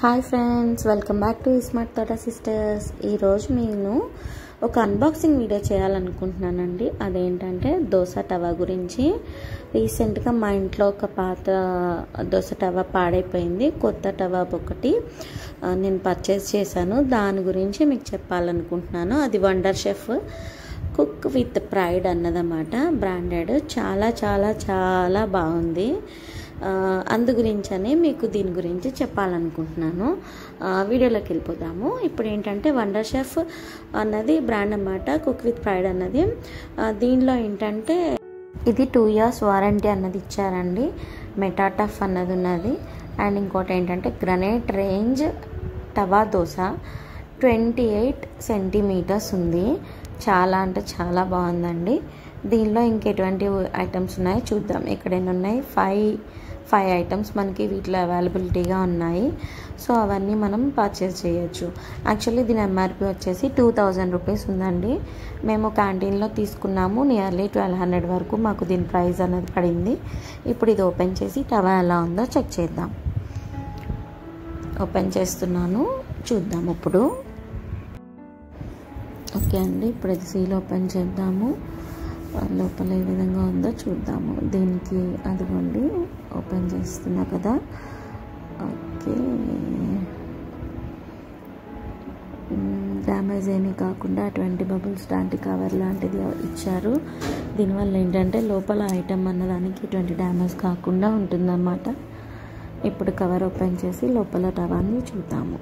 hi friends welcome back to smart Thota sisters ఈరోజు నేను ఒక అన్బాక్సింగ్ వీడియో చేయాలనుకుంటున్నానండి అదేంటంటే దోశ టవా గురించి రీసెంట్గా మా ఇంట్లో ఒక పాత దోశ టవా పాడైపోయింది కొత్త టవా ఒకటి ఆ, నేను పర్చేస్ చేశాను దాని గురించి మీకు చెప్పాలనుకుంటున్నాను అది wonder chef cook with pride అన్నదన్నమాట బ్రాండెడ్ చాలా చాలా చాలా బాగుంది ఆ, అందు గురించనే మీకు దీని గురించి చెప్పాలనుకుంటున్నాను ఆ, వీడియోలోకి వెళ్ళిపోదాము ఇప్పుడు ఏంటంటే వండర్ షెఫ్ అన్నది బ్రాండ్ అన్నమాట కుక్ విత్ ప్రైడ్ అన్నది ఆ, దీనిలో ఏంటంటే ఇది టూ ఇయర్స్ వారంటీ అన్నది ఇచ్చారండి మెటాటఫ్ అన్నది ఉన్నది అండ్ ఇంకోటి ఏంటంటే granite range tawa dosa twenty eight centimetres ఉంది చాలా అంటే చాలా బాగుందండి దీనిలో ఇంకెటువంటి ఐటమ్స్ ఉన్నాయో చూద్దాం ఇక్కడ ఎన్ని ఉన్నాయి ఫైవ్ ఫైవ్ ఐటమ్స్ మనకి వీటిలో అవైలబిలిటీగా ఉన్నాయి సో అవన్నీ మనం పర్చేస్ చేయొచ్చు యాక్చువల్లీ దీని ఎంఆర్పి వచ్చేసి టూ థౌజండ్ రూపీస్ ఉందండి మేము క్యాంటీన్లో తీసుకున్నాము నియర్లీ ట్వెల్వ్ హండ్రెడ్ వరకు మాకు దీని ప్రైస్ అనేది పడింది ఇప్పుడు ఇది ఓపెన్ చేసి టవా ఎలా ఉందో చెక్ చేద్దాం ఓపెన్ చేస్తున్నాను చూద్దాం ఇప్పుడు ఓకే అండి ఇప్పుడు ఇది సీల్ ఓపెన్ చేద్దాము లోపల ఏ విధంగా ఉందో చూద్దాము దీనికి అదిగోండి ఓపెన్ చేస్తున్నా కదా ఓకే డ్యామేజ్ ఏమీ కాకుండా అటువంటి బబుల్స్ లాంటి కవర్ లాంటిది ఇచ్చారు దీనివల్ల ఏంటంటే లోపల ఐటమ్ అన్నదానికి ఎటువంటి డ్యామేజ్ కాకుండా ఉంటుందన్నమాట ఇప్పుడు కవర్ ఓపెన్ చేసి లోపల టవాన్ని చూద్దాము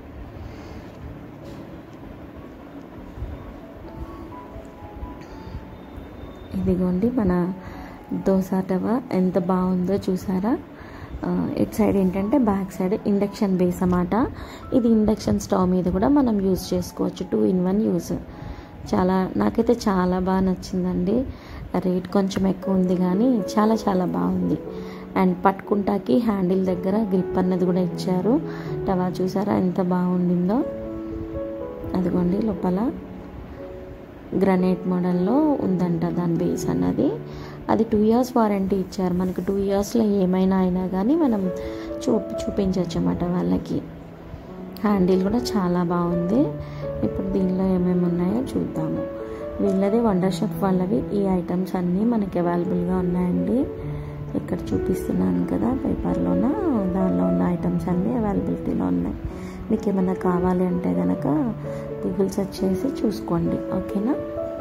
ఇదిగోండి మన దోశ టవా ఎంత బాగుందో చూసారా ఇట్ సైడ్ ఏంటంటే బ్యాక్ సైడ్ ఇండక్షన్ బేస్ అన్నమాట ఇది ఇండక్షన్ స్టవ్ మీద కూడా మనం యూజ్ చేసుకోవచ్చు టూ ఇన్ వన్ యూజ్ చాలా నాకైతే చాలా బాగా నచ్చిందండి రేట్ కొంచెం ఎక్కువ ఉంది కానీ చాలా చాలా బాగుంది అండ్ పట్టుకుంటాకి హ్యాండిల్ దగ్గర గ్రిప్ అన్నది కూడా ఇచ్చారు టవా చూసారా ఎంత బాగుండిందో అదిగోండి లోపల గ్రనైట్ మోడల్లో ఉందంట దాని బేస్ అన్నది అది టూ ఇయర్స్ వారంటీ ఇచ్చారు మనకు టూ ఇయర్స్లో ఏమైనా అయినా కానీ మనం చూ చూపించవచ్చు అన్నమాట వాళ్ళకి హ్యాండిల్ కూడా చాలా బాగుంది ఇప్పుడు దీనిలో ఏమేమి ఉన్నాయో చూద్దాము వీళ్ళది వండర్ షెఫ్ వాళ్ళవి ఈ ఐటమ్స్ అన్నీ మనకి అవైలబుల్గా ఉన్నాయండి ఇక్కడ చూపిస్తున్నాను కదా పేపర్లోన దానిలో ఉన్న ఐటమ్స్ అన్నీ అవైలబిలిటీలో ఉన్నాయి మీకు ఏమైనా కావాలి అంటే కనుక గూగుల్ సెర్చ్ చేసి చూసుకోండి ఓకేనా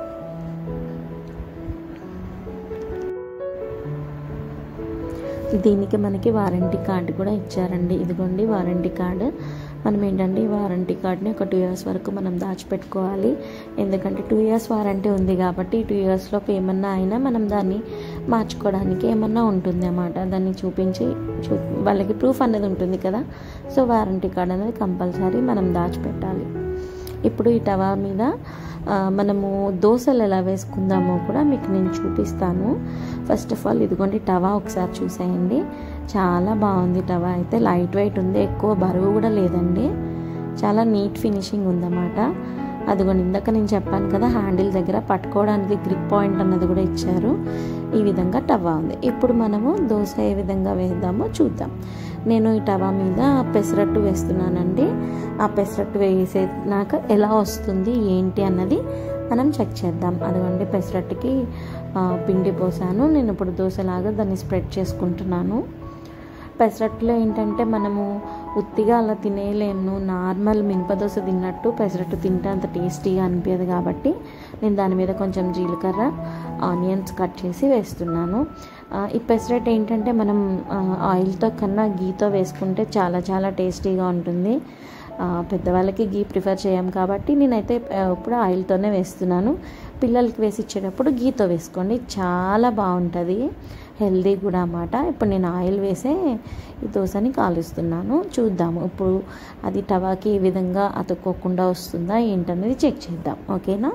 దీనికి మనకి వారంటీ కార్డు కూడా ఇచ్చారండి ఇదిగోండి వారంటీ కార్డు మనం ఏంటంటే ఈ వారంటీ కార్డ్ని ఒక టూ ఇయర్స్ వరకు మనం దాచిపెట్టుకోవాలి ఎందుకంటే టూ ఇయర్స్ వారంటీ ఉంది కాబట్టి టూ ఇయర్స్లో ఏమన్నా అయినా మనం దాన్ని మార్చుకోవడానికి ఏమన్నా ఉంటుంది అన్నమాట దాన్ని చూపించి చూ వాళ్ళకి ప్రూఫ్ అనేది ఉంటుంది కదా సో వారంటీ కార్డ్ అనేది కంపల్సరీ మనం దాచిపెట్టాలి ఇప్పుడు ఈ టవా మీద మనము దోశలు ఎలా వేసుకుందామో కూడా మీకు నేను చూపిస్తాను ఫస్ట్ ఆఫ్ ఆల్ ఇదిగోండి టవా ఒకసారి చూసేయండి చాలా బాగుంది టవా అయితే లైట్ వెయిట్ ఉంది ఎక్కువ బరువు కూడా లేదండి చాలా నీట్ ఫినిషింగ్ ఉందన్నమాట అదిగోండి ఇందాక నేను చెప్పాను కదా హ్యాండిల్ దగ్గర పట్టుకోవడానికి గ్రిప్ పాయింట్ అన్నది కూడా ఇచ్చారు ఈ విధంగా టవా ఉంది ఇప్పుడు మనము దోశ ఏ విధంగా వేద్దామో చూద్దాం నేను ఈ టవా మీద పెసరట్టు వేస్తున్నానండి ఆ పెసరట్టు వేసేనాక ఎలా వస్తుంది ఏంటి అన్నది మనం చెక్ చేద్దాం అదిగోండి పెసరట్టుకి పిండి పోసాను నేను ఇప్పుడు దోశలాగా దాన్ని స్ప్రెడ్ చేసుకుంటున్నాను పెసరట్టులో ఏంటంటే మనము ఉత్తిగా అలా తినేయలేము నార్మల్ మినప దోశ తిన్నట్టు పెసరట్టు తింటే అంత టేస్టీగా అనిపించదు కాబట్టి నేను దాని మీద కొంచెం జీలకర్ర ఆనియన్స్ కట్ చేసి వేస్తున్నాను ఈ పెసరట్ ఏంటంటే మనం ఆయిల్తో కన్నా గీతో వేసుకుంటే చాలా చాలా టేస్టీగా ఉంటుంది పెద్దవాళ్ళకి గీ ప్రిఫర్ చేయం కాబట్టి నేనైతే ఇప్పుడు ఆయిల్తోనే వేస్తున్నాను పిల్లలకి వేసి ఇచ్చేటప్పుడు గీతో వేసుకోండి చాలా బాగుంటుంది హెల్దీ కూడా అన్నమాట ఇప్పుడు నేను ఆయిల్ వేసే ఈ దోశని కాలుస్తున్నాను చూద్దాము ఇప్పుడు అది టవాకి ఏ విధంగా అతుక్కోకుండా వస్తుందా ఏంటనేది చెక్ చేద్దాం ఓకేనా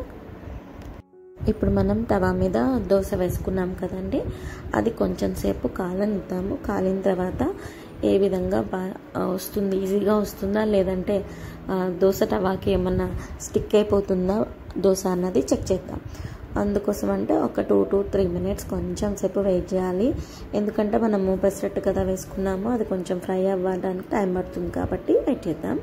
ఇప్పుడు మనం తవా మీద దోశ వేసుకున్నాం కదండి అది కొంచెం సేపు కాలనిద్దాము కాలిన తర్వాత ఏ విధంగా బా వస్తుంది ఈజీగా వస్తుందా లేదంటే దోశ టవాకి ఏమన్నా స్టిక్ అయిపోతుందా దోశ అన్నది చెక్ చేద్దాం అందుకోసం అంటే ఒక టూ టు త్రీ మినిట్స్ కొంచెం సేపు వెయిట్ చేయాలి ఎందుకంటే మనము పెసరట్టు కదా వేసుకున్నాము అది కొంచెం ఫ్రై అవ్వడానికి టైం పడుతుంది కాబట్టి వెయిట్ చేద్దాం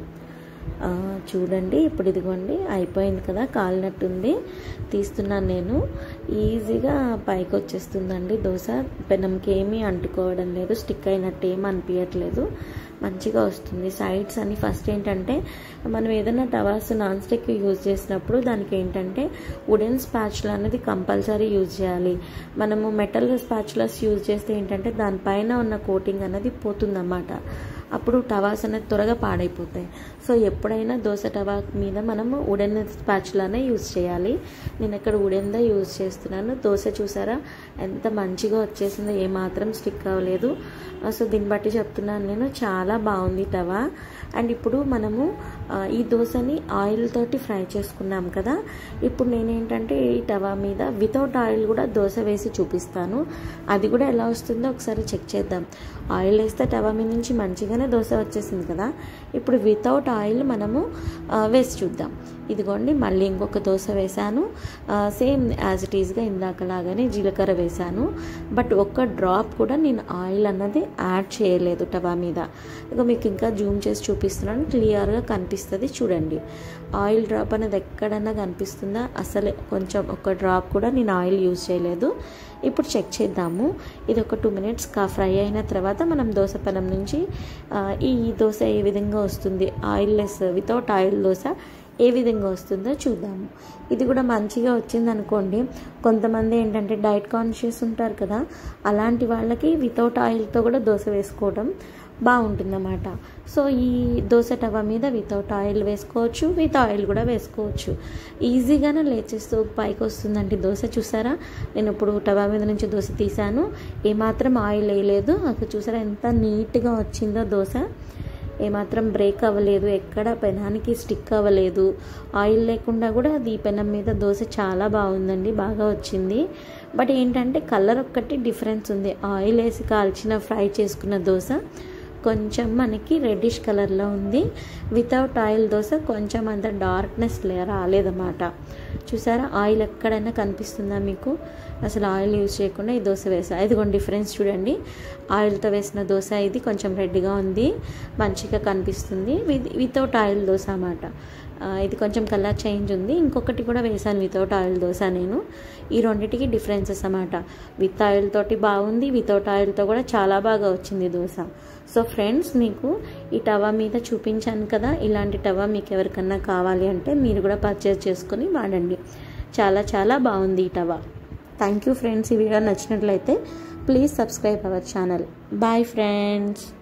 చూడండి ఇప్పుడు ఇదిగోండి అయిపోయింది కదా కాలినట్టుంది తీస్తున్నాను నేను ఈజీగా పైకి వచ్చేస్తుందండి దోశ పెనంకి ఏమీ అంటుకోవడం లేదు స్టిక్ అయినట్టు ఏమీ అనిపించట్లేదు మంచిగా వస్తుంది సైడ్స్ అని ఫస్ట్ ఏంటంటే మనం ఏదైనా టవాస్ నాన్ స్టిక్ యూజ్ చేసినప్పుడు దానికి ఏంటంటే వుడెన్ స్పాచులా అనేది కంపల్సరీ యూజ్ చేయాలి మనము మెటల్ స్పాచులస్ యూజ్ చేస్తే ఏంటంటే దానిపైన ఉన్న కోటింగ్ అనేది పోతుందన్నమాట అప్పుడు టవాస్ అనేది త్వరగా పాడైపోతాయి సో ఎప్పుడైనా దోశ టవా మీద మనము ఉడెన్ స్పాచులానే యూజ్ చేయాలి నేను ఇక్కడ ఉడెన్దా యూజ్ చేస్తున్నాను దోశ చూసారా ఎంత మంచిగా వచ్చేసిందో ఏమాత్రం స్టిక్ అవ్వలేదు సో దీన్ని బట్టి చెప్తున్నాను నేను చాలా బాగుంది తవా అండ్ ఇప్పుడు మనము ఈ దోశని ఆయిల్ తోటి ఫ్రై చేసుకున్నాం కదా ఇప్పుడు నేనేంటంటే ఈ టవా మీద వితౌట్ ఆయిల్ కూడా దోశ వేసి చూపిస్తాను అది కూడా ఎలా వస్తుందో ఒకసారి చెక్ చేద్దాం ఆయిల్ వేస్తే టవా మీద నుంచి మంచిగానే దోశ వచ్చేసింది కదా ఇప్పుడు వితౌట్ ఆయిల్ మనము వేసి చూద్దాం ఇదిగోండి మళ్ళీ ఇంకొక దోశ వేశాను సేమ్ యాజ్ ఇట్ ఈస్గా ఇందాకలాగానే జీలకర్ర వేశాను బట్ ఒక్క డ్రాప్ కూడా నేను ఆయిల్ అన్నది యాడ్ చేయలేదు టవా మీద ఇక మీకు ఇంకా జూమ్ చేసి చూపిస్తున్నాను క్లియర్గా కనిపిస్తుంది చూడండి ఆయిల్ డ్రాప్ అనేది ఎక్కడన్నా కనిపిస్తుందా అసలు కొంచెం ఒక డ్రాప్ కూడా నేను ఆయిల్ యూజ్ చేయలేదు ఇప్పుడు చెక్ చేద్దాము ఇది ఒక టూ మినిట్స్ కా ఫ్రై అయిన తర్వాత మనం దోశ పెనం నుంచి ఈ దోశ ఏ విధంగా వస్తుంది oil less without oil dosa ఏ విధంగా వస్తుందో చూద్దాము ఇది కూడా మంచిగా వచ్చింది అనుకోండి కొంతమంది ఏంటంటే డైట్ కాన్షియస్ ఉంటారు కదా అలాంటి వాళ్ళకి వితౌట్ ఆయిల్తో కూడా దోశ వేసుకోవడం బాగుంటుందన్నమాట సో ఈ దోశ టవా మీద వితౌట్ ఆయిల్ వేసుకోవచ్చు విత్ ఆయిల్ కూడా వేసుకోవచ్చు ఈజీగానే లేచేస్తూ పైకి వస్తుందండి దోశ చూసారా నేను ఇప్పుడు టవా మీద నుంచి దోశ తీసాను ఏమాత్రం ఆయిల్ వేయలేదు అక్కడ చూసారా ఎంత నీట్గా వచ్చిందో దోశ ఏమాత్రం బ్రేక్ అవ్వలేదు ఎక్కడ పెనానికి స్టిక్ అవ్వలేదు ఆయిల్ లేకుండా కూడా అది పెనం మీద దోశ చాలా బాగుందండి బాగా వచ్చింది బట్ ఏంటంటే కలర్ ఒక్కటి డిఫరెన్స్ ఉంది ఆయిల్ వేసి కాల్చిన ఫ్రై చేసుకున్న దోశ కొంచెం మనకి రెడ్డిష్ కలర్లో ఉంది వితౌట్ ఆయిల్ దోశ కొంచెం అంత డార్క్నెస్ రాలేదన్నమాట చూసారా ఆయిల్ ఎక్కడైనా కనిపిస్తుందా మీకు అసలు ఆయిల్ యూజ్ చేయకుండా ఈ దోశ వేసా ఇదిగోండి డిఫరెన్స్ చూడండి ఆయిల్తో వేసిన దోశ ఇది కొంచెం రెడ్గా ఉంది మంచిగా కనిపిస్తుంది విత్ వితౌట్ ఆయిల్ దోశ అన్నమాట ఇది కొంచెం కలర్ చేంజ్ ఉంది ఇంకొకటి కూడా వేసాను వితౌట్ ఆయిల్ దోశ నేను ఈ రెండింటికి డిఫరెన్సెస్ అన్నమాట విత్ ఆయిల్ తోటి బాగుంది వితౌట్ ఆయిల్తో కూడా చాలా బాగా వచ్చింది దోశ సో ఫ్రెండ్స్ మీకు ఈ టవా మీద చూపించాను కదా ఇలాంటి టవా మీకు ఎవరికన్నా కావాలి అంటే మీరు కూడా పర్చేస్ చేసుకొని వాడండి చాలా చాలా బాగుంది ఈ టవా థ్యాంక్ యూ ఫ్రెండ్స్ ఈ వీడియో నచ్చినట్లయితే please subscribe our channel bye friends